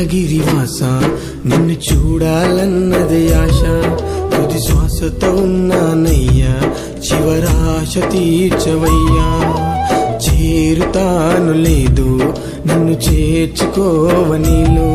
నీలిమలగిరివాస నిన్ను చూడాలన్నది ఆశ తుది శ్వాసతో ఉన్నానయ్యా చివరాశ తీర్చవయ్యా చేరుతాను లేదు నన్ను చేర్చుకోవనిలో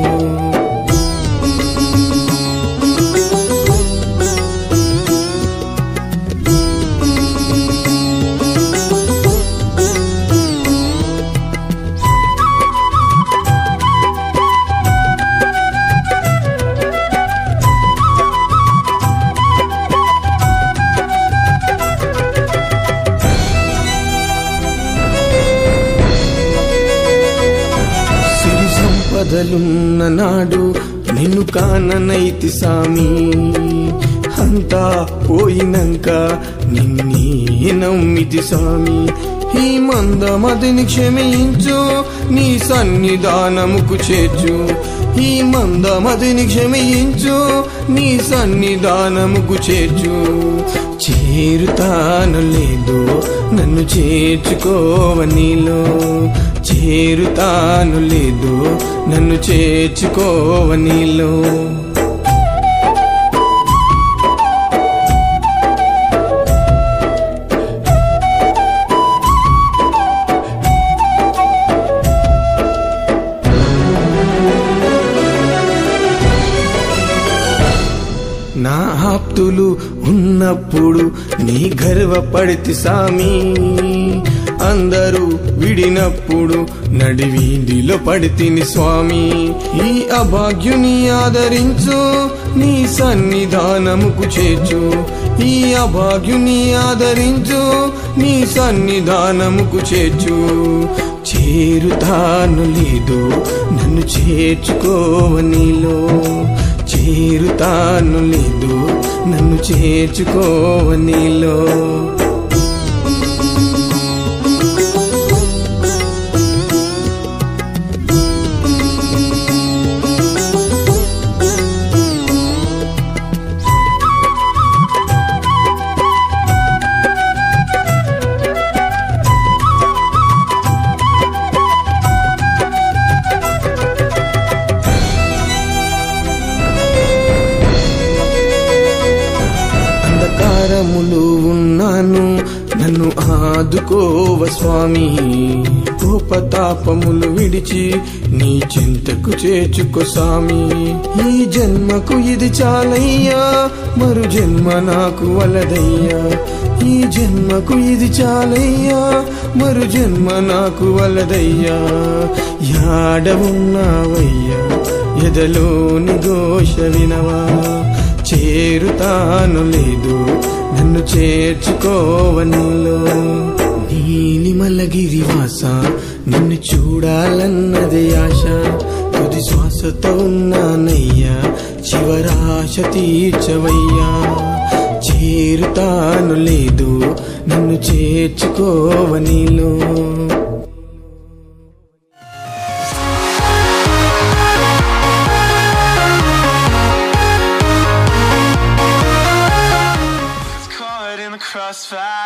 సిరి సంపదలున్న నాడు నిన్ను కాననైతి సామి అంతా పోయినంక నిన్నే నమ్మితి సామి ఈ మందమదిని క్షమించు నీ సన్నిధానముకు చేర్చు ఈ మందమదిని క్షమించు నీ సన్నిధానముకు చేర్చు చేరుతాను లేదు నన్ను చేర్చుకోవనిలో చేరుతాను లేదు నన్ను చేర్చుకోవనిలో నా ఆప్తులు ఉన్నప్పుడు నీ గర్వపడితి సామి అందరూ విడినప్పుడు నడివీధిలో పడితిని స్వామి ఈ అభాగ్యుని ఆదరించు నీ సన్నిధానముకు చేర్చు ఈ అభాగ్యుని ఆదరించు నీ సన్నిధానముకు చేర్చు చేరుతాను లేదు నన్ను చేర్చుకోవనిలో చేరుతాను లేదు నన్ను చేర్చుకోవనిలో అంధకారములు ఉన్నాను నన్ను ఆదుకోవ స్వామి కోపతాపములు విడిచి నీ చింతకు చేర్చుకో స్వామి ఈ జన్మకు ఇది చాలయ్యా మరు జన్మ నాకు వలదయ్యా ఈ జన్మకు ఇది చాలయ్యా మరు జన్మ నాకు వలదయ్యా యాడ ఉన్నావయ్యా ఎదలోని ఘోష వినవా చేరుతాను లేదు నన్ను చేర్చుకోవనిలో నీలిమలగిరివాస నిన్ను చూడాలన్నది ఆశ తుది శ్వాసతో ఉన్నానయ్యా చివరాశ తీర్చవయ్యా చేరుతాను లేదు నన్ను చేర్చుకోవనిలో Caught in the crossfire